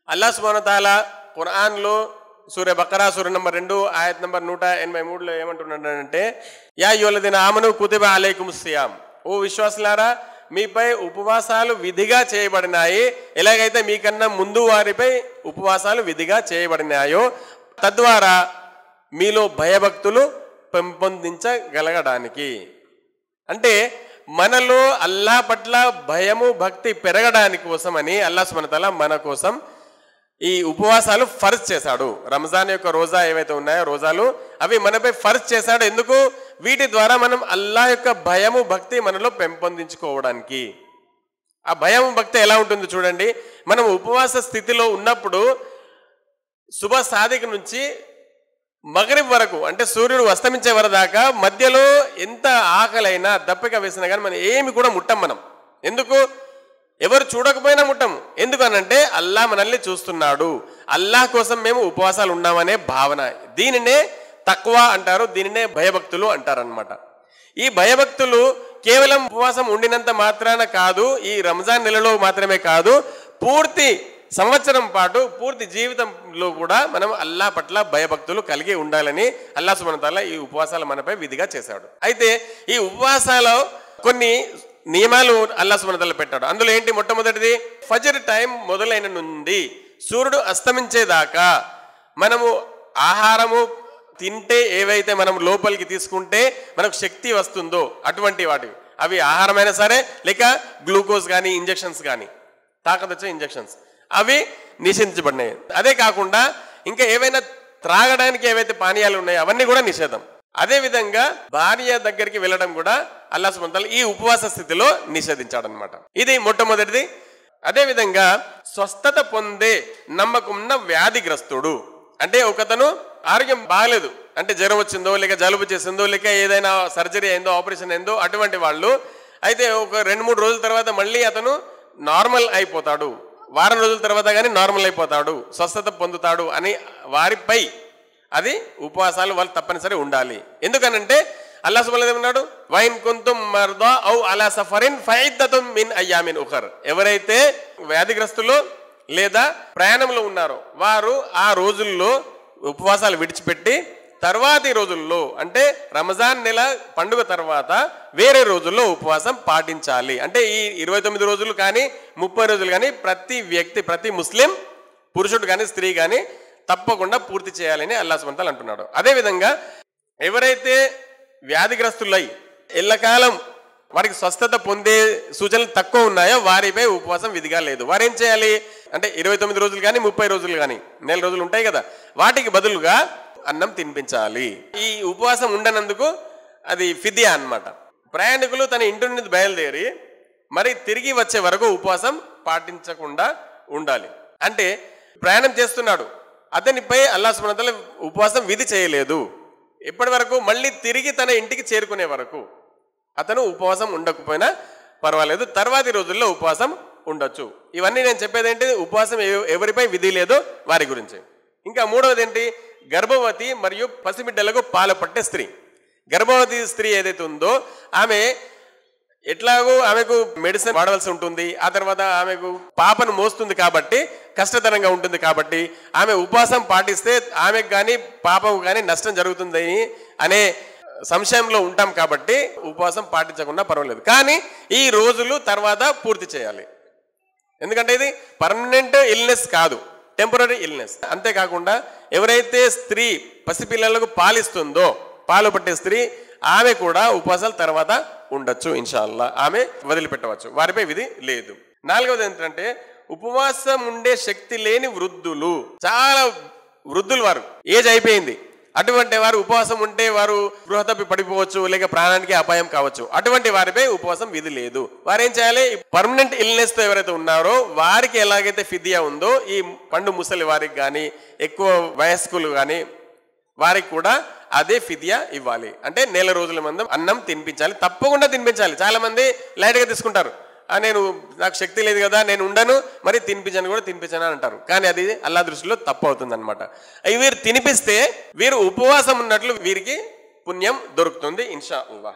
అల్లా సుమనతాల ఖురాన్లో సూర్య బకరా సూర్య నంబర్ రెండు ఆయత్ నంబర్ నూట ఎనభై మూడులో ఏమంటున్నాడంటే యా యువలదిన ఆమను కుతిబ అలైకుమ్ సియాం ఓ విశ్వాసులారా మీపై ఉపవాసాలు విధిగా చేయబడినాయి ఎలాగైతే మీకన్నా ముందు వారిపై ఉపవాసాలు విధిగా చేయబడినాయో తద్వారా మీలో భయభక్తులు పెంపొందించగలగడానికి అంటే మనలో అల్లా పట్ల భయము భక్తి పెరగడానికి కోసమని అల్లా సుమనతల మన కోసం ఈ ఉపవాసాలు ఫర్జ్ చేశాడు రంజాన్ యొక్క రోజా ఏవైతే ఉన్నాయో రోజాలు అవి మనపై ఫర్జ్ చేశాడు ఎందుకు వీటి ద్వారా మనం అల్లా యొక్క భయము భక్తి మనలో పెంపొందించుకోవడానికి ఆ భయం భక్తి ఎలా ఉంటుంది చూడండి మనం ఉపవాస స్థితిలో ఉన్నప్పుడు శుభ సాధిక నుంచి మగరిబ్ వరకు అంటే సూర్యుడు అస్తమించే వరకు దాకా మధ్యలో ఎంత ఆకలైనా దప్పిక వేసినా కానీ మనం ఏమి కూడా ముట్టం మనం ఎందుకు ఎవరు చూడకపోయినా ముట్టము ఎందుకనంటే అల్లా మనల్ని చూస్తున్నాడు అల్లాహ్ కోసం మేము ఉపవాసాలు ఉన్నామనే భావన దీనినే తక్కువ అంటారు దీనినే భయభక్తులు అంటారనమాట ఈ భయభక్తులు కేవలం ఉపవాసం ఉండినంత మాత్రాన కాదు ఈ రంజాన్ నెలలో మాత్రమే కాదు పూర్తి సంవత్సరం పాటు పూర్తి జీవితంలో కూడా మనం అల్లా పట్ల భయభక్తులు కలిగి ఉండాలని అల్లా సుమనతాల ఈ ఉపవాసాలు మనపై విధిగా చేశాడు అయితే ఈ ఉపవాసాలు కొన్ని నియమాలు అల్లా సుమనతలు పెట్టాడు అందులో ఏంటి మొట్టమొదటిది ఫజర్ టైం మొదలైన నుండి సూర్యుడు అస్తమించేదాకా మనము ఆహారము తింటే ఏవైతే మనం లోపలికి తీసుకుంటే మనకు శక్తి వస్తుందో అటువంటి వాటివి అవి ఆహారమైనా సరే లేక గ్లూకోజ్ కానీ ఇంజెక్షన్స్ కానీ తాకదొచ్చే ఇంజెక్షన్స్ అవి నిషేధించబడినాయి అదే కాకుండా ఇంకా ఏవైనా త్రాగడానికి ఏవైతే పానీయాలు ఉన్నాయో అవన్నీ కూడా నిషేధం అదే విధంగా భార్య దగ్గరికి వెళ్ళడం కూడా అల్లా సుమంతాలు ఈ ఉపవాస స్థితిలో నిషేధించాడనమాట ఇది మొట్టమొదటిది అదే విధంగా స్వస్థత పొందే నమ్మకమున్న వ్యాధిగ్రస్తుడు అంటే ఒకతను ఆరోగ్యం బాగలేదు అంటే జ్వరం వచ్చిందో లేక జలుబు చేసిందో లేక ఏదైనా సర్జరీ అయిందో ఆపరేషన్ అయిందో అటువంటి వాళ్ళు అయితే ఒక రెండు మూడు రోజుల తర్వాత మళ్ళీ అతను నార్మల్ అయిపోతాడు వారం రోజుల తర్వాత కానీ నార్మల్ అయిపోతాడు స్వస్థత పొందుతాడు అని వారిపై అది ఉపవాసాలు వాళ్ళు తప్పనిసరి ఉండాలి ఎందుకనంటే అల్లా సుబల్ ఏమన్నాడు వైన్ కొంతం మర్దా ఔ అలా సఫరిన్ ఫైద్దతుం మిన్ అయ్యామిన్ ఉఖర్ ఎవరైతే వ్యాధిగ్రస్తులు లేదా ప్రయాణంలో ఉన్నారో వారు ఆ రోజుల్లో ఉపవాసాలు విడిచిపెట్టి తర్వాతి రోజుల్లో అంటే రంజాన్ నెల పండుగ తర్వాత వేరే రోజుల్లో ఉపవాసం పాటించాలి అంటే ఈ ఇరవై తొమ్మిది రోజులు కానీ ముప్పై రోజులు కానీ ప్రతి వ్యక్తి ప్రతి ముస్లిం పురుషుడు కానీ స్త్రీ కానీ తప్పకుండా పూర్తి చేయాలని అల్లా సుమంతాలు అంటున్నాడు అదేవిధంగా ఎవరైతే వ్యాధిగ్రస్తులై ఎల్లకాలం వారికి స్వస్థత పొందే సూచనలు తక్కువ ఉన్నాయో వారిపై ఉపవాసం విధిగా లేదు వారు ఏం చేయాలి అంటే ఇరవై తొమ్మిది రోజులు కానీ ముప్పై రోజులు కానీ నెల రోజులు ఉంటాయి కదా వాటికి బదులుగా అన్నం తినిపించాలి ఈ ఉపవాసం ఉండనందుకు అది ఫిదియా అన్నమాట ప్రయాణికులు తన ఇంటి నుండి బయలుదేరి మరి తిరిగి వచ్చే వరకు ఉపవాసం పాటించకుండా ఉండాలి అంటే ప్రయాణం చేస్తున్నాడు అతనిపై అల్లా సుమనతల ఉపవాసం విధి చేయలేదు ఎప్పటి వరకు మళ్ళీ తిరిగి తన ఇంటికి చేరుకునే వరకు అతను ఉపవాసం ఉండకపోయినా పర్వాలేదు తర్వాతి రోజుల్లో ఉపవాసం ఉండొచ్చు ఇవన్నీ నేను చెప్పేది ఏంటి ఉపవాసం ఎవ- ఎవరిపై విధి లేదో వారి గురించి ఇంకా మూడవది ఏంటి గర్భవతి మరియు పసిబిడ్డలకు పాలు పట్టే స్త్రీ గర్భవతి స్త్రీ ఏదైతే ఉందో ఆమె ఎట్లాగో ఆమెకు మెడిసిన్ వాడవలసి ఉంటుంది ఆ తర్వాత ఆమెకు పాపను మోస్తుంది కాబట్టి కష్టతరంగా ఉంటుంది కాబట్టి ఆమె ఉపవాసం పాటిస్తే ఆమెకు కానీ పాపకు కానీ నష్టం జరుగుతుంది అనే సంశయంలో ఉంటాం కాబట్టి ఉపవాసం పాటించకుండా పర్వాలేదు కానీ ఈ రోజులు తర్వాత పూర్తి చేయాలి ఎందుకంటే ఇది పర్మనెంట్ ఇల్నెస్ కాదు టెంపరీ ఇల్నెస్ అంతేకాకుండా ఎవరైతే స్త్రీ పసిపిల్లలకు పాలిస్తుందో పాలు పట్టే స్త్రీ ఆమె కూడా ఉపవాసాల తర్వాత ఉండొచ్చు ఇన్షాల్లా ఆమె వదిలిపెట్టవచ్చు వారిపై విధి లేదు నాలుగవది ఏంటంటే ఉపవాసం ఉండే శక్తి లేని వృద్ధులు చాలా వృద్ధులు వారు ఏజ్ అయిపోయింది అటువంటి వారు ఉపవాసం ఉంటే వారు గృహ తప్పి పడిపోవచ్చు లేక ప్రాణానికి అపాయం కావచ్చు అటువంటి వారిపై ఉపవాసం విధి లేదు వారు ఏం చేయాలి పర్మనెంట్ ఇల్నెస్ తో ఎవరైతే ఉన్నారో వారికి ఎలాగైతే ఫిదియా ఉందో ఈ పండు ముసలి వారికి కానీ ఎక్కువ వయస్కులు కానీ వారికి కూడా అదే ఫిదియా ఇవ్వాలి అంటే నెల రోజుల మందం అన్నం తినిపించాలి తప్పకుండా తినిపించాలి చాలా మంది లైట్గా తీసుకుంటారు "ఆ, నేను నాకు శక్తి లేదు కదా నేను ఉండను మరి తినిపించను కూడా తినిపించను అని అంటారు కానీ అది అల్లా దృష్టిలో తప్పు అవుతుంది అనమాట వీరు తినిపిస్తే వీరు ఉపవాసం ఉన్నట్లు వీరికి పుణ్యం దొరుకుతుంది ఇన్షా అల్లాహ్